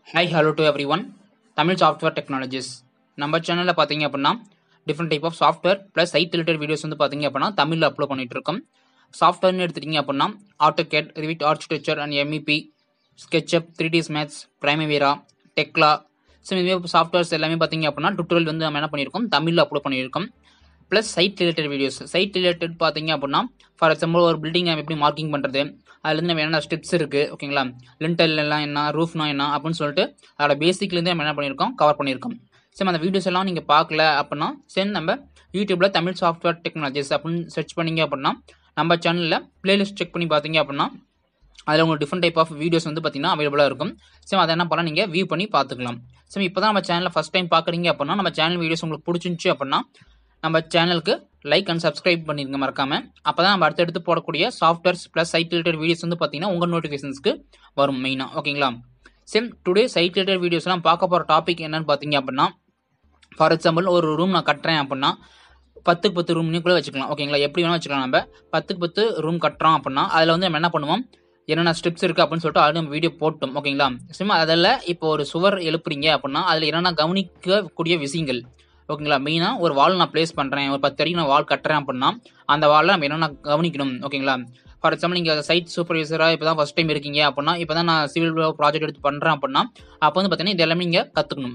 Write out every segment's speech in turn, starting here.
hi hello to everyone Tamil software technologies நம்ம சேனலில் பார்த்தீங்க அப்படின்னா different type of software plus site related videos வந்து பார்த்தீங்க அப்படின்னா தமிழில் அப்லோட் பண்ணிட்டு இருக்கோம் சாஃப்ட்வேர்னு எடுத்துட்டீங்க அப்படின்னா AutoCAD Revit architecture and MEP SketchUp three ds max Primavera Tekla so இதுவே சாஃப்ட்வேர்ஸ் எல்லாமே பார்த்தீங்க அப்படின்னா டுட்டோரியல் வந்து நம்ம என்ன பண்ணியிருக்கோம் தமிழில் அப்லோட் பண்ணியிருக்கோம் plus site related videos site related பார்த்தீங்க அப்படின்னா ஃபார் எக்ஸாம்பிள் ஒரு பில்டிங் எப்படி மார்க்கிங் பண்ணுறது அதுலேருந்து நம்ம என்னென்ன ஸ்டெப்ஸ் இருக்குது ஓகேங்களா லிண்டல் எல்லாம் என்ன ரூஃப்னா என்ன அப்படின்னு சொல்லிட்டு அதோட பேசிக்லேருந்து நம்ம என்ன பண்ணியிருக்கோம் கவர் பண்ணியிருக்கோம் சரி அந்த வீடியோஸ் எல்லாம் நீங்கள் பார்க்கல அப்படின்னா சரி நம்ம யூடியூப்பில் தமிழ் சாஃப்ட்வேர் டெக்னாலஜிஸ் அப்படின்னு சர்ச் பண்ணீங்க அப்படின்னா நம்ம சேனலில் பிளேலிஸ்ட் செக் பண்ணி பார்த்தீங்க அப்படின்னா அதில் உங்களுக்கு டிஃப்ரெண்ட் டைப் ஆஃப் வீடியோஸ் வந்து பார்த்தீங்கன்னா அவைலபிளாக இருக்கும் சரி அதை என்ன பண்ணலாம் நீங்கள் வியூ பண்ணி பார்த்துக்கலாம் சரி இப்போ தான் நம்ம சேனலில் ஃபஸ்ட் டைம் பார்க்குறீங்க அப்படின்னா நம்ம சேனல் வீடியோஸ் உங்களுக்கு பிடிச்சிருந்துச்சி அப்படின்னா நம்ம சேனலுக்கு லைக் அண்ட் சப்ஸ்கிரைப் பண்ணிருங்க மறக்காம அப்போ தான் நம்ம அடுத்தடுத்து போடக்கூடிய சாஃப்ட்வேர்ஸ் ப்ளஸ் சைட் ரிலேட்டட் வீடியோஸ் வந்து பார்த்தீங்கன்னா உங்கள் நோட்டிஃபிகேஷன்ஸ்க்கு வரும் மெயினாக ஓகேங்களா சேம் டுடே சைட் ரிலேட்டட் வீடியோஸ்லாம் பார்க்க போகிற டாபிக் என்னன்னு பார்த்தீங்க அப்படின்னா ஃபார் எக்ஸாம்பிள் ஒரு ரூம் நான் கட்டுறேன் அப்படின்னா பத்துக்கு பத்து ரூம் கூட வச்சுக்கலாம் ஓகேங்களா எப்படி வேணால் வச்சுக்கலாம் நம்ம பத்துக்கு பத்து ரூம் கட்டுறோம் அப்படின்னா அதில் வந்து நம்ம என்ன பண்ணுவோம் என்னென்ன ஸ்டெப்ஸ் இருக்குது அப்படின்னு சொல்லிட்டு அது நம்ம வீடியோ போட்டோம் ஓகேங்களா சும்மா அதில் இப்போ ஒரு சுவர் எழுப்புறீங்க அப்படின்னா அதில் என்னென்ன கவனிக்கக்கூடிய விஷயங்கள் ஓகேங்களா மெயினாக ஒரு வால் நான் ப்ளேஸ் பண்ணுறேன் ஒரு பத்து வரைக்கும் நான் வால் கட்டுறேன் அப்படின்னா அந்த வாலில் நம்ம என்னென்ன கவனிக்கணும் ஓகேங்களா ஃபார் எக்ஸாம்பிள் நீங்கள் சைட் சூப்பர்வைசராக இப்போ தான் ஃபஸ்ட் டைம் இருக்கீங்க அப்படின்னா இப்போ தான் நான் சிவில் ப்ராஜெக்ட் எடுத்து பண்ணுறேன் அப்படின்னா அப்போ வந்து பார்த்தீங்கன்னா இது எல்லாமே நீங்கள் கற்றுக்கணும்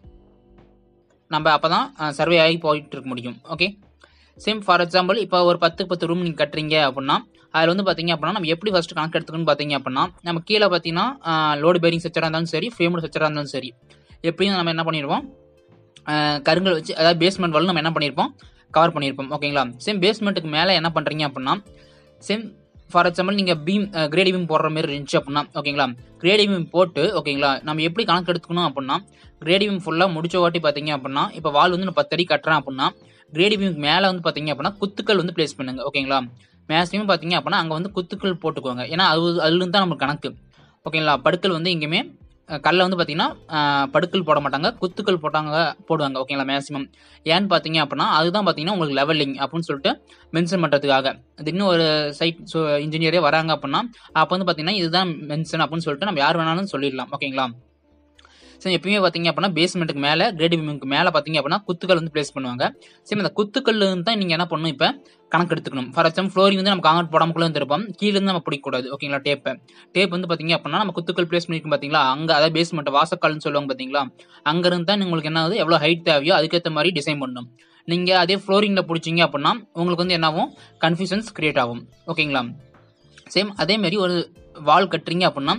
நம்ம அப்போ தான் சர்வே ஆகி போயிட்டு இருக்க முடியும் ஓகே சேம் ஃபார் எக்ஸாம்பிள் இப்போ ஒரு பத்து பத்து ரூம் நீங்கள் கட்டுறீங்க அப்படின்னா அதில் வந்து பார்த்தீங்க அப்படின்னா நம்ம எப்படி ஃபஸ்ட்டு கணக்கு எடுத்துக்கணும்னு பார்த்தீங்க அப்படின்னா நம்ம கீழே பார்த்தீங்கன்னா லோடு பேரிங் ஸ்ட்ரக்சராக இருந்தாலும் சரி ஃப்ரேமோட ஸ்ட்ரக்சராக இருந்தாலும் சரி எப்படியும் நம்ம என்ன பண்ணிடுவோம் கருங்கல் வச்சு அதாவது பேஸ்மெண்ட் வால் நம்ம என்ன பண்ணியிருப்போம் கவர் பண்ணியிருப்போம் ஓகேங்களா சேம் பேஸ்மெண்ட்டுக்கு மேலே என்ன பண்ணுறீங்க அப்படின்னா சேம் ஃபார் எக்ஸாம்பிள் நீங்கள் பீம் கிரேடி பீம் போடுற மாதிரி இருந்துச்சு அப்படின்னா ஓகேங்களா கிரேடி பீம் போட்டு ஓகேங்களா நம்ம எப்படி கணக்கு எடுத்துக்கணும் அப்படின்னா கிரேடி பீம் ஃபுல்லாக முடிச்ச வாட்டி பார்த்தீங்க அப்படின்னா இப்போ வால் வந்து நான் பத்து அடி கட்டுறேன் அப்படின்னா கிரேடி பீமுக்கு மேலே வந்து பார்த்தீங்க அப்படின்னா குத்துக்கள் வந்து பிளேஸ் பண்ணுங்க ஓகேங்களா மேக்ஸிமம் பார்த்தீங்க அப்படின்னா அங்கே வந்து குத்துக்கள் போட்டுக்கோங்க ஏன்னா அது அதுலேருந்து தான் நமக்கு கணக்கு ஓகேங்களா படுக்கல் வந்து எங்கேயுமே கல்ல வந்து பார்த்தீங்கன்னா படுக்கல் போட மாட்டாங்க குத்துக்கள் போட்டாங்க போடுவாங்க ஓகேங்களா மேக்ஸிமம் ஏன்னு பார்த்தீங்க அப்படின்னா அதுதான் பார்த்தீங்கன்னா உங்களுக்கு லெவலிங் அப்படின்னு சொல்லிட்டு மென்ஷன் பண்ணுறதுக்காக அது இன்னும் ஒரு சைட் ஸோ இன்ஜினியரே வராங்க அப்படின்னா அப்போ வந்து பார்த்தீங்கன்னா இதுதான் மென்ஷன் அப்படின்னு சொல்லிட்டு நம்ம யார் வேணாலும் சொல்லிடலாம் ஓகேங்களா சரி எப்பயுமே பார்த்தீங்க அப்படின்னா பேஸ்மெண்ட்டுக்கு மேலே கிரேட் பீமுக்கு மேலே பார்த்தீங்க அப்படின்னா குத்துக்கள் வந்து பிளேஸ் பண்ணுவாங்க சரி அந்த குத்துக்கள் தான் நீங்கள் என்ன பண்ணணும் இப்போ கணக்கு எடுத்துக்கணும் ஃபார் எக்ஸாம்பிள் ஃப்ளோரிங் வந்து நம்ம காங்கிரட் போடாமக்குள்ள வந்து இருப்போம் கீழே இருந்து நம்ம பிடிக்கக்கூடாது ஓகேங்களா டேப்பை டேப் வந்து பார்த்தீங்க அப்படின்னா நம்ம குத்துக்கள் பிளேஸ் பண்ணிருக்கோம் பார்த்தீங்களா அங்கே அதாவது பேஸ்மெண்ட் வாசக்கால்னு சொல்லுவாங்க பார்த்தீங்களா அங்கேருந்து தான் உங்களுக்கு என்ன ஆகுது எவ்வளோ ஹைட் தேவையோ அதுக்கேற்ற மாதிரி டிசைன் பண்ணணும் நீங்கள் அதே ஃப்ளோரிங்கில் பிடிச்சிங்க அப்படின்னா உங்களுக்கு வந்து என்ன ஆகும் கன்ஃபியூஷன்ஸ் கிரியேட் ஆகும் ஓகேங்களா சேம் அதேமாரி ஒரு வால் கட்டுறீங்க அப்படின்னா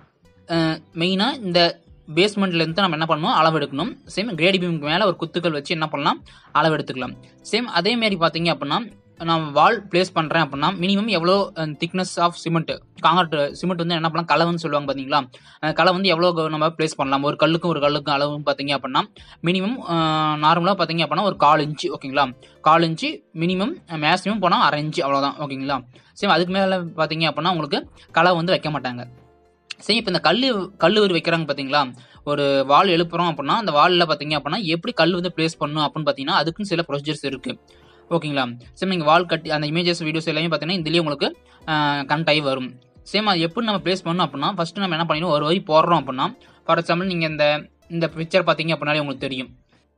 மெயினாக இந்த பேஸ்மெண்ட்லேருந்து நம்ம என்ன பண்ணணும் அளவு எடுக்கணும் சேம் கிரேடி பீமுக்கு மேலே ஒரு குத்துக்கள் வச்சு என்ன பண்ணலாம் அளவு எடுத்துக்கலாம் சேம் அதேமாரி பார்த்தீங்க அப்படின்னா நான் வால் பிளேஸ் பண்ணுறேன் அப்படின்னா மினிமம் எவ்வளோ thickness of cement concrete cement வந்து என்ன பண்ணலாம் கலவுன்னு சொல்லுவாங்க பார்த்தீங்களா அந்த கலை வந்து எவ்வளோ நம்ம பிளேஸ் பண்ணலாம் ஒரு கல்லுக்கும் ஒரு கல்லுக்கும் அளவு பார்த்தீங்க அப்படின்னா மினிமம் நார்மலாக பார்த்தீங்க அப்படின்னா ஒரு கால் இன்ச்சு ஓகேங்களா கால் இன்ச்சு மினிமம் மேக்ஸிமம் போனால் அரை இன்ச்சு அவ்வளோதான் ஓகேங்களா சேம் அதுக்கு மேலே பார்த்தீங்க அப்படின்னா உங்களுக்கு களை வந்து வைக்க மாட்டாங்க சரி இப்போ இந்த கல் கல் வைக்கிறாங்க பார்த்தீங்களா ஒரு வால் எழுப்புறோம் அப்படின்னா அந்த வாலில் பார்த்தீங்க அப்படின்னா எப்படி கல் வந்து பிளேஸ் பண்ணும் அப்படின்னு பார்த்தீங்கன்னா அதுக்குன்னு சில ப்ரொசீஜர்ஸ் இருக்குது ஓகேங்களா சேம் நீங்கள் வால் கட்டி அந்த இமேஜஸ் வீடியோஸ் எல்லாமே பார்த்தீங்கன்னா இதுலேயே உங்களுக்கு கனெக்ட் ஆகி வரும் சேம் அது எப்படி நம்ம பிளேஸ் பண்ணணும் அப்படின்னா ஃபஸ்ட்டு நம்ம என்ன பண்ணிடுவோம் ஒரு வரி போடுறோம் அப்படின்னா ஃபார் எக்ஸாம்பிள் நீங்கள் இந்த இந்த பிக்சர் பார்த்தீங்க அப்படின்னாலே உங்களுக்கு தெரியும்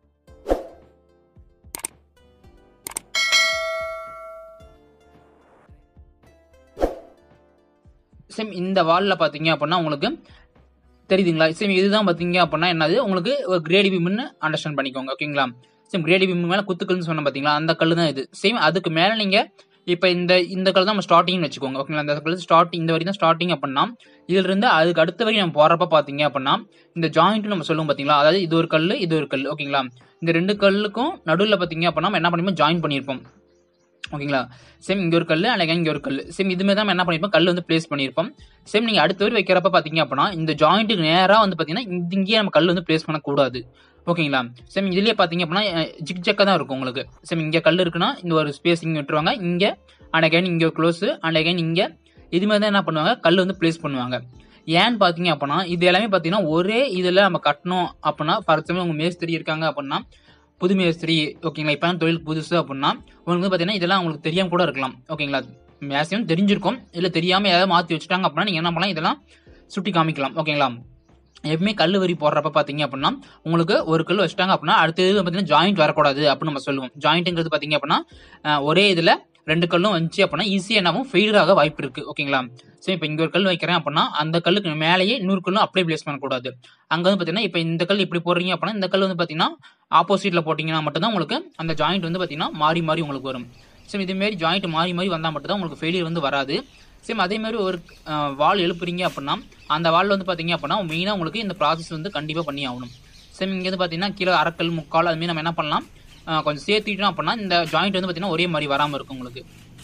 சேம் இந்த வாலில் பார்த்தீங்க அப்படின்னா உங்களுக்கு தெரியுதுங்களா சேம் இதுதான் பார்த்தீங்க அப்படின்னா என்னது உங்களுக்கு ஒரு கிரேடி பீம்னு அண்டர்ஸ்டாண்ட் பண்ணிக்கோங்க ஓகேங்களா சேம் கிரேடி பீம் மேலே குத்துக்கல்னு சொன்ன பார்த்தீங்களா அந்த கல் தான் இது சேம் அதுக்கு மேலே நீங்கள் இப்போ இந்த இந்த கல் தான் நம்ம ஸ்டார்டிங்னு வச்சுக்கோங்க ஓகேங்களா அந்த கல் ஸ்டார்டிங் இந்த வரைக்கும் தான் ஸ்டார்டிங் அப்படின்னா இதிலிருந்து அதுக்கு அடுத்த வரைக்கும் நம்ம போகிறப்ப பார்த்தீங்க அப்படின்னா இந்த ஜாயிண்ட் நம்ம சொல்லுவோம் பார்த்தீங்களா அதாவது இது ஒரு கல் இது ஒரு கல் ஓகேங்களா இந்த ரெண்டு கல்லுக்கும் நடுவில் பார்த்தீங்க அப்படின்னா நம்ம என்ன பண்ணிப்போம் ஜாயின் பண்ணியிருப்போம் ஓகேங்களா சேம் இங்கே ஒரு கல் அன்றைக்கி இங்கே ஒரு கல் சேம் இதுமே தான் என்ன பண்ணியிருப்போம் கல் வந்து பிளேஸ் பண்ணியிருப்போம் சேம் நீங்கள் அடுத்த வரை வைக்கிறப்ப பார்த்தீங்க அப்படின்னா இந்த ஜாயிண்ட்டுக்கு நேராக வந்து பார்த்தீங்கன்னா இங்கேயே நம்ம கல் வந்து பிளேஸ் பண்ணக்கூடாது ஓகேங்களா சேம் இதுலேயே பார்த்தீங்க அப்படின்னா ஜிக் ஜக்காக தான் இருக்கும் உங்களுக்கு சேம் இங்கே கல் இருக்குன்னா இந்த ஒரு ஸ்பேஸ் இங்கே விட்டுருவாங்க இங்கே அண்ட் அகைன் இங்கே க்ளோஸு அண்ட் அகைன் இங்கே இதுமாதிரி தான் என்ன பண்ணுவாங்க கல் வந்து பிளேஸ் பண்ணுவாங்க ஏன்னு பார்த்தீங்க அப்படின்னா இது எல்லாமே பார்த்தீங்கன்னா ஒரே இதில் நம்ம கட்டணும் அப்படின்னா ஃபார் எக்ஸாம்பிள் உங்கள் மேஸ்திரி இருக்காங்க அப்படின்னா புது மேஸ்திரி ஓகேங்களா இப்போ தொழில் புதுசு அப்படின்னா உங்களுக்கு வந்து பார்த்தீங்கன்னா இதெல்லாம் உங்களுக்கு தெரியாமல் கூட இருக்கலாம் ஓகேங்களா மேக்ஸிமம் தெரிஞ்சிருக்கும் இல்லை தெரியாமல் ஏதாவது மாற்றி வச்சுட்டாங்க அப்படின்னா நீங்கள் என்ன பண்ணலாம் இதெல்லாம் சுட்டி காமிக்கலாம் ஓகேங்களா எப்பவுமே கல் வரி போடுறப்ப பாத்தீங்க அப்படின்னா உங்களுக்கு ஒரு கல் வச்சிட்டாங்க அப்படின்னா அடுத்தது பார்த்தீங்கன்னா ஜாயிண்ட் வரக்கூடாது அப்படின்னு நம்ம சொல்லுவோம் ஜாயிண்ட்ங்கிறது பாத்தீங்க அப்படின்னா அஹ், ஒரே இதுல ரெண்டு கல்லும் வந்துச்சு அப்படின்னா ஈஸியாக என்னாகும் ஃபெயிலியர் ஆக வாய்ப்பு இருக்கு ஓகேங்களா சரி இப்போ இங்க ஒரு கல் வைக்கிறேன் அப்படின்னா அந்த கல்லுக்கு மேலேயே இன்னொரு கல்லும் அப்படியே பிளேஸ் பண்ணக்கூடாது அங்க வந்து பாத்தீங்கன்னா இப்போ இந்த கல் இப்படி போடுறீங்க அப்படின்னா இந்த கல் வந்து பாத்தீங்கன்னா ஆப்போசிட்ல போட்டீங்கன்னா மட்டும்தான் உங்களுக்கு அந்த ஜாயிண்ட் வந்து பாத்தீங்கன்னா மாறி மாறி உங்களுக்கு வரும் சரி இதே மாதிரி ஜாயிண்ட் மாறி மாறி வந்தா மட்டும்தான் உங்களுக்கு ஃபெயிலியர் வந்து வராது சேம் அதே மாதிரி ஒரு வால் எழுப்புறீங்க அப்படின்னா அந்த வால் வந்து பாத்தீங்க அப்படின்னா மெயினாக உங்களுக்கு இந்த ப்ராசஸ் வந்து கண்டிப்பாக பண்ணி ஆகணும் சேம் இங்கே வந்து பார்த்தீங்கன்னா கீழே அரைக்கல் முக்கால் அதுமாரி நம்ம என்ன பண்ணலாம் அஹ் கொஞ்சம் சேர்த்துக்கிட்டோம் அப்படின்னா இந்த ஜாயிண்ட் வந்து பார்த்தீங்கன்னா ஒரே மாதிரி வராமல் இருக்கும் உங்களுக்கு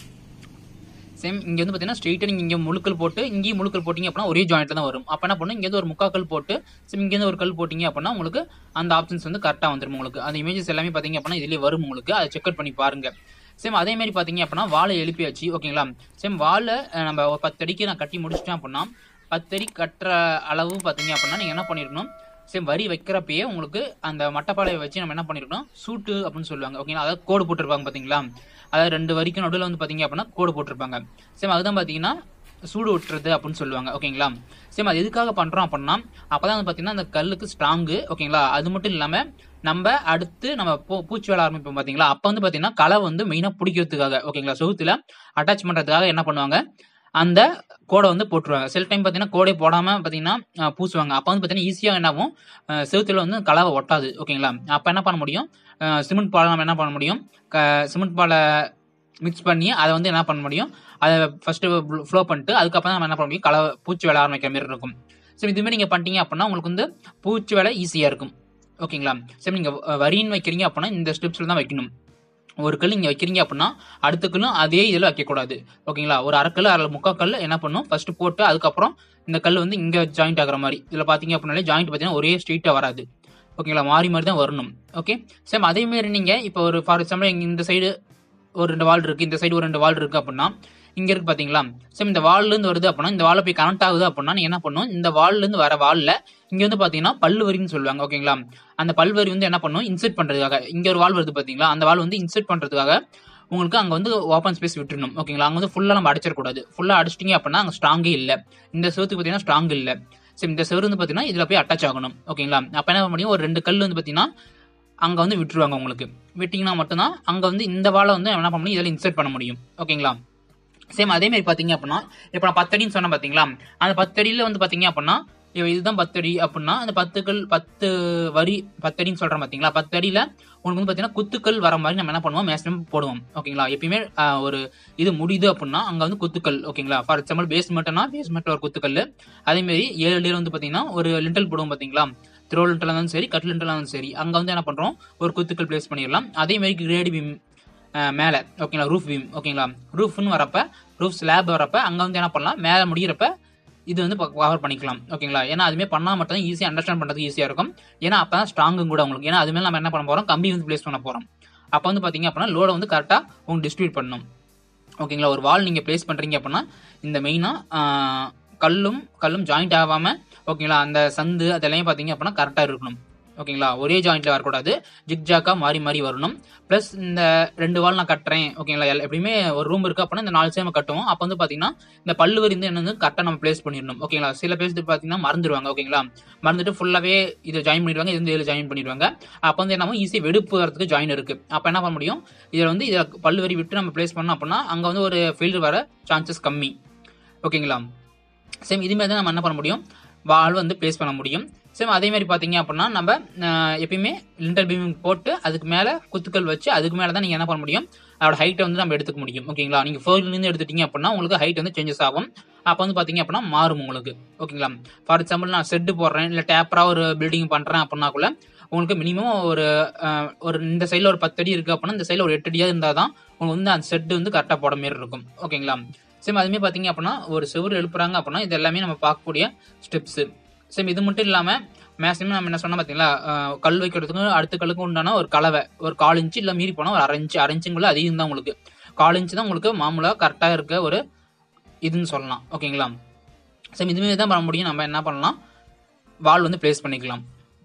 சேம் இங்கே வந்து பார்த்தீங்கன்னா ஸ்ட்ரெயிட்டாக நீங்கள் இங்கே முழுக்கல் போட்டு இங்கேயும் முழுக்கல் போட்டிங்க அப்படின்னா ஒரே ஜாயிண்ட் தான் வரும் அப்போ என்ன பண்ணும் இங்கேருந்து ஒரு முக்கா கல் போட்டு சேம் இங்கேருந்து ஒரு கல் போட்டிங்க அப்படின்னா உங்களுக்கு அந்த ஆப்ஷன்ஸ் வந்து கரெக்டாக வந்துடும் உங்களுக்கு அந்த இமேஜஸ் எல்லாமே பார்த்தீங்க அப்படின்னா இதுலேயே வரும் உங்களுக்கு அதை செக் அவுட் பண்ணி பாருங்க சேம் அதே மாதிரி பார்த்தீங்க அப்படின்னா வாழை எழுப்பியாச்சு ஓகேங்களா சேம் வாழை அஹ், நம்ம ஒரு பத்து அடிக்கு நான் கட்டி முடிச்சிட்டேன் அப்படின்னா பத்து அடி கட்டுற அளவு பார்த்தீங்க அப்படின்னா நீங்கள் என்ன பண்ணிருக்கணும் சேம் வரி வைக்கிறப்பயே உங்களுக்கு அந்த மட்டப்பாளையை வச்சு நம்ம என்ன பண்ணிருக்கணும் சூட்டு அப்படின்னு சொல்லுவாங்க ஓகேங்களா அதாவது கோடு போட்டிருப்பாங்க பார்த்தீங்களா அதாவது ரெண்டு வரிக்கும் நடுவில் வந்து பார்த்தீங்க அப்படின்னா கோடு போட்டிருப்பாங்க சேம் அதுதான் பார்த்தீங்கன்னா சூடு விட்டுறது அப்படின்னு சொல்லுவாங்க ஓகேங்களா சேம் அது எதுக்காக பண்ணுறோம் அப்படின்னா அப்போ தான் வந்து பார்த்தீங்கன்னா அந்த கல்லுக்கு ஸ்ட்ராங்கு ஓகேங்களா அது மட்டும் இல்லாமல் நம்ம அடுத்து நம்ம பூ பூச்சி வேலை ஆரம்பிப்போம் பார்த்தீங்களா அப்போ வந்து பார்த்தீங்கன்னா களை வந்து மெயினாக பிடிக்கிறதுக்காக ஓகேங்களா செவுத்துல அட்டாச் பண்ணுறதுக்காக என்ன பண்ணுவாங்க அந்த கோடை வந்து போட்டுருவாங்க சில டைம் பார்த்தீங்கன்னா கோடை போடாமல் பார்த்தீங்கன்னா அஹ், பூசுவாங்க அப்போ வந்து பார்த்தீங்கன்னா ஈஸியாக என்னாகும் அஹ், செவுத்துல வந்து கலவை ஒட்டாது ஓகேங்களா அப்போ என்ன பண்ண முடியும் அஹ், சிமெண்ட் பாலை நம்ம என்ன பண்ண முடியும் க- சிமெண்ட் பாலை மிக்ஸ் பண்ணி அதை வந்து என்ன பண்ண முடியும் அதை ஃபர்ஸ்ட் ஃப்ளோ பண்ணிட்டு அதுக்கப்புறம் நம்ம என்ன பண்ண முடியும் கலவை பூச்சி வேலை ஆரம்பிக்கிற மாதிரி இருக்கும் சரி இதுமாதிரி நீங்கள் பண்ணிட்டீங்க அப்படின்னா உங்களுக்கு வந்து பூச்சி வேலை ஈஸியாக இருக்கும் ஓகேங்களா சரி நீங்கள் வரின்னு வைக்கிறீங்க அப்படின்னா இந்த ஸ்டெப்ஸில் தான் வைக்கணும் ஒரு கல் இங்கே வைக்கிறீங்க அப்படின்னா அடுத்த கல்லும் அதே இதில் வைக்கக்கூடாது ஓகேங்களா ஒரு அரைக்கல் அரை முக்கால் கல் என்ன பண்ணும் ஃபர்ஸ்ட் போட்டு அதுக்கப்புறம் இந்த கல் வந்து இங்கே ஜாயிண்ட் ஆகுற மாதிரி இதில் பார்த்தீங்க அப்படின்னாலே ஜாயிண்ட் பார்த்தீங்கன்னா ஒரே ஸ்ட்ரெயிட்டாக வராது ஓகேங்களா மாறி மாறி தான் வரணும் ஓகே சேம் அதே மாதிரி நீங்கள் இப்போ ஒரு ஃபார் எக்ஸாம்பிள் இந்த சைடு ஒரு ரெண்டு வால் இருக்கு இந்த சைடு ஒரு ரெண்டு வால் இருக்கு அப்படின்னா இங்க இருக்கு பாத்தீங்களா சேம் இந்த வால்ல இருந்து வருது அப்படின்னா இந்த வால்ல போய் கனெக்ட் ஆகுது அப்படின்னா நீங்க என்ன பண்ணும் இந்த வால்ல இருந்து வர வால்ல இங்க வந்து பாத்தீங்கன்னா பல்லு வரின்னு சொல்லுவாங்க ஓகேங்களா அந்த பல்வரி வந்து என்ன பண்ணும் இன்செர்ட் பண்றதுக்காக இங்க ஒரு வால் வருது பாத்தீங்களா அந்த வால் வந்து இன்செர்ட் பண்றதுக்காக உங்களுக்கு அங்க வந்து ஓப்பன் ஸ்பேஸ் விட்டுறணும் ஓகேங்களா அங்க வந்து ஃபுல்லா நம்ம அடிச்சிடக்கூடாது ஃபுல்லா அடிச்சிட்டீங்க அப்படின்னா அங்க ஸ்ட்ராங்கே இல்ல இந்த செவத்துக்கு பாத்தீங்கன்னா ஸ்ட்ராங் இல்ல சரி இந்த செவரு வந்து பாத்தீங்கன்னா இதுல போய் அட்டாச் ஆகணும் ஓகேங்களா அப்ப என்ன பண்ண முடியும் ஒரு ரெண்டு கல் வந்து பாத்தீங்கன்னா அங்க வந்து விட்டுருவாங்க உங்களுக்கு விட்டீங்கன்னா மட்டும்தான் அங்க வந்து இந்த வாழை வந்து என்ன பண்ண முடியும் இதில் இன்செர்ட் பண்ண முடியும் ஓகேங்களா சேம் அதே மாதிரி பாத்தீங்க அப்படின்னா இப்போ நான் பத்தடின்னு சொன்னேன் பாத்தீங்களா அந்த பத்தடியில வந்து பாத்தீங்க அப்படின்னா இப்போ இதுதான் பத்தடி அப்படின்னா அந்த பத்துக்கள் பத்து வரி பத்தடின்னு சொல்றேன் பாத்தீங்களா பத்தடியில உங்களுக்கு வந்து பாத்தீங்கன்னா குத்துக்கள் வர மாதிரி நம்ம என்ன பண்ணுவோம் மேக்ஸிமம் போடுவோம் ஓகேங்களா எப்பயுமே ஆஹ், ஒரு இது முடியுது அப்படின்னா அங்க வந்து குத்துக்கள் ஓகேங்களா ஃபார் எக்ஸாம்பிள் பேஸ்மெண்ட்னா பேஸ்மெண்ட் ஒரு குத்துக்கல் அதே மாதிரி ஏழு லேயர் வந்து பாத்தீங்கன்னா ஒரு லிண்டல் போடுவோம் பாத்தீங்களா த்ரோ லிண்டல் இருந்தாலும் சரி கட் லிண்டல் இருந்தாலும் சரி அங்க வந்து என்ன பண்றோம் ஒரு குத்துக்கள் பிளேஸ் பண்ணிடலாம் அதே மாதிரி கிரேடி பீம் மேலே ஓகேங்களா ரூஃப் பீம் ஓகேங்களா ரூஃப்னு வரப்ப ரூஃப் ஸ்லாப் வரப்ப அங்க வந்து என்ன பண்ணலாம் மேலே முடியிறப்ப இது வந்து கவர் பண்ணிக்கலாம் ஓகேங்களா ஏன்னா அதுமே பண்ணா மட்டும் தான் ஈஸியாக அண்டர்ஸ்டாண்ட் பண்ணுறதுக்கு ஈஸியாக இருக்கும் ஏன்னா அப்போ தான் ஸ்ட்ராங்கும் கூட உங்களுக்கு ஏன்னா அதுமாதிரி நம்ம என்ன பண்ண போகிறோம் கம்பி வந்து பிளேஸ் பண்ண போகிறோம் அப்போ வந்து பார்த்தீங்க அப்படின்னா லோடை வந்து கரெக்டாக உங்களுக்கு டிஸ்ட்ரிபியூட் பண்ணணும் ஓகேங்களா ஒரு வால் நீங்கள் ப்ளேஸ் பண்ணுறீங்க அப்படின்னா இந்த மெயினாக கல்லும் கல்லும் ஜாயிண்ட் ஆகாமல் ஓகேங்களா அந்த சந்து அதெல்லாம் பார்த்தீங்க அப்படின்னா கரெக்டாக இருக்கணும் ஓகேங்களா ஒரே ஜாயிண்ட்ல வரக்கூடாது ஜிக் ஜாக்கா மாறி மாறி வரணும் ப்ளஸ் இந்த ரெண்டு வால் நான் கட்டுறேன் ஓகேங்களா எல்- எப்படியுமே ஒரு ரூம் இருக்கு அப்படின்னா இந்த நாலு சேம கட்டுவோம் அப்போ வந்து பார்த்தீங்கன்னா இந்த பல்லு வரி வந்து என்ன கரெக்டாக நம்ம ப்ளேஸ் பண்ணிடணும் ஓகேங்களா சில பேர் பார்த்தீங்கன்னா மறந்துடுவாங்க ஓகேங்களா மறந்துட்டு ஃபுல்லாகவே இதை ஜாயின் பண்ணிடுவாங்க இது வந்து இதில் ஜாயின் பண்ணிடுவாங்க அப்போ வந்து என்ன ஈஸி வெடுப்பு வரதுக்கு ஜாயின் இருக்கு அப்போ என்ன பண்ண முடியும் இதில் வந்து இதில் பல்லு வரி விட்டு நம்ம ப்ளேஸ் பண்ணோம் அப்படின்னா அங்கே வந்து ஒரு ஃபெயிலியர் வர சான்சஸ் கம்மி ஓகேங்களா சேம் இதுமாரி தான் நம்ம என்ன பண்ண முடியும் வால் வந்து ப்ளேஸ் பண்ண முடியும் சேம் அதே மாதிரி பார்த்தீங்க அப்படின்னா நம்ம அஹ், எப்பயுமே லிண்டர் பீமிங் போட்டு அதுக்கு மேலே குத்துக்கள் வச்சு அதுக்கு மேலே தான் நீங்கள் என்ன பண்ண முடியும் அதோட ஹைட்டை வந்து நம்ம எடுத்துக்க முடியும் ஓகேங்களா நீங்கள் ஃபோர்லேருந்து எடுத்துட்டீங்க அப்படின்னா உங்களுக்கு ஹைட் வந்து சேஞ்சஸ் ஆகும் அப்போ வந்து பார்த்தீங்க அப்படின்னா மாறும் உங்களுக்கு ஓகேங்களா ஃபார் எக்ஸாம்பிள் நான் செட்டு போடுறேன் இல்லை டேப்பராக ஒரு பில்டிங் பண்ணுறேன் அப்படின்னா கூட உங்களுக்கு மினிமம் ஒரு அஹ், ஒரு இந்த சைடில் ஒரு பத்து அடி இருக்குது அப்படின்னா இந்த சைடில் ஒரு எட்டு அடியாக இருந்தால் தான் உங்களுக்கு வந்து அந்த செட்டு வந்து கரெக்டாக போட மாதிரி இருக்கும் ஓகேங்களா சேம் அதுமாதிரி பார்த்தீங்க அப்படின்னா ஒரு செவுரு எழுப்புறாங்க அப்படின்னா இது எல்லாமே நம்ம பார்க்கக்கூடிய ஸ்டெப்ஸு சேம் இது மட்டும் இல்லாமல் மேக்ஸிமம் நம்ம என்ன சொன்னோம் பார்த்தீங்களா அஹ், கல் வைக்கிறதுக்கு அடுத்த கல்லுக்கு உண்டான ஒரு கலவை ஒரு கால் இன்ச்சு இல்லை மீறி போனால் ஒரு அரை இன்ச்சு அரை இன்ச்சுங்குள்ள அதிகம் தான் உங்களுக்கு கால் இன்ச்சு தான் உங்களுக்கு மாமூலாக கரெக்டாக இருக்க ஒரு இதுன்னு சொல்லலாம் ஓகேங்களா சேம் இதுமாரி தான் பண்ண முடியும் நம்ம என்ன பண்ணலாம் வால் வந்து ப்ளேஸ் பண்ணிக்கலாம்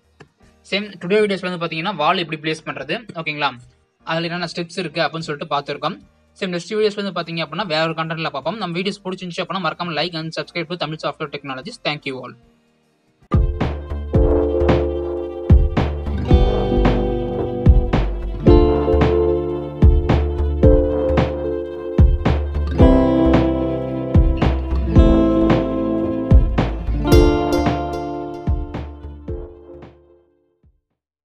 சேம் டுடே வீடியோஸ்ல வந்து பார்த்தீங்கன்னா வால் எப்படி ப்ளேஸ் பண்ணுறது ஓகேங்களா அதில் என்னென்ன ஸ்டெப்ஸ் இருக்குது அப்படின்னு சொல்லிட்டு பார்த்துருக்கோம் சேம் நெக்ஸ்ட் வீடியோஸ் வந்து பார்த்தீங்க அப்படின்னா வேற ஒரு கண்டென்ட்ல பார்ப்போம் நம்ம வீடியோஸ் பிடிச்சிருந்துச்சு அப்படின்னா மறக்காம like and subscribe to Tamil software technologies thank you all